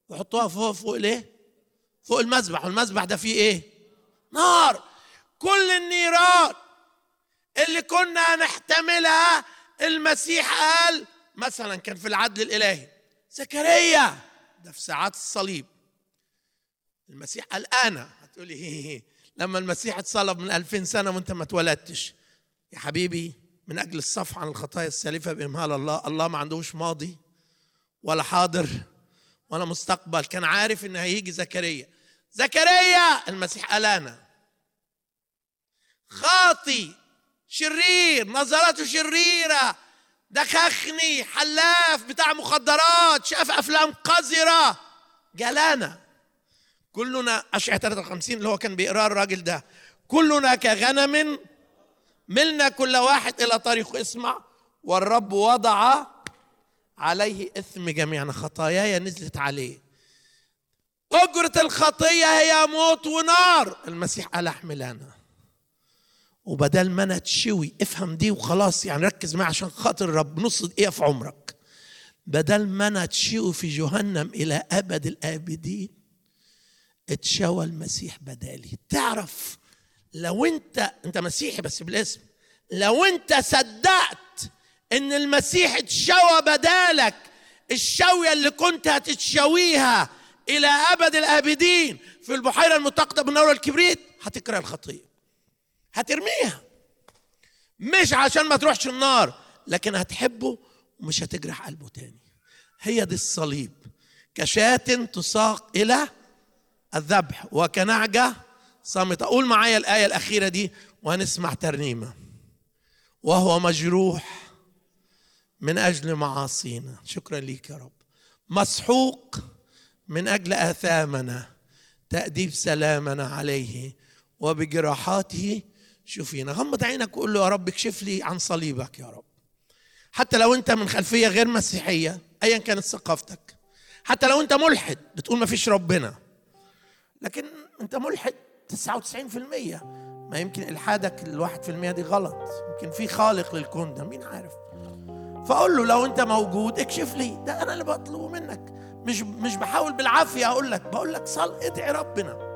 ويحطوها فوق فوق الايه فوق المذبح والمذبح ده فيه ايه نار كل النيران اللي كنا نحتملها المسيح قال مثلا كان في العدل الالهي زكريا ده في ساعات الصليب المسيح قال انا هتقولي هي هي لما المسيح اتصلب من ألفين سنه وانت ما اتولدتش يا حبيبي من اجل الصفح عن الخطايا السالفه بامهال الله الله ما عندوش ماضي ولا حاضر ولا مستقبل كان عارف ان هيجي زكريا زكريا المسيح قال انا خاطي شرير نظراته شريره دخخني حلاف بتاع مخدرات شاف افلام قذره جلانا كلنا اشعه 53 اللي هو كان بيقراه الراجل ده كلنا كغنم ملنا كل واحد الى طريقه اسمع والرب وضع عليه اثم جميعنا خطاياي نزلت عليه اجره الخطيه هي موت ونار المسيح قال احمل انا وبدل ما انا تشوي افهم دي وخلاص يعني ركز معي عشان خاطر رب نص دقيقه في عمرك بدل ما انا تشوي في جهنم الى ابد الابدين اتشوى المسيح بدالي تعرف لو انت انت مسيحي بس بالاسم لو انت صدقت ان المسيح اتشوى بدالك الشوية اللي كنت هتتشويها الى ابد الابدين في البحيرة المتقدة بالنار والكبريت هتكره الخطية هترميها مش عشان ما تروحش النار لكن هتحبه ومش هتجرح قلبه تاني هي دي الصليب كشاة تساق إلى الذبح وكنعجة صامتة قول معايا الآية الأخيرة دي وهنسمع ترنيمة وهو مجروح من أجل معاصينا شكرا ليك يا رب مسحوق من أجل آثامنا تأديب سلامنا عليه وبجراحاته شوفينا غمض عينك وقول له يا رب اكشف لي عن صليبك يا رب حتى لو انت من خلفية غير مسيحية ايا كانت ثقافتك حتى لو انت ملحد بتقول ما فيش ربنا لكن انت ملحد 99% ما يمكن الحادك الواحد في المية دي غلط يمكن في خالق للكون ده مين عارف فاقول له لو انت موجود اكشف لي ده انا اللي بطلبه منك مش مش بحاول بالعافيه اقول لك بقول لك صل ادعي ربنا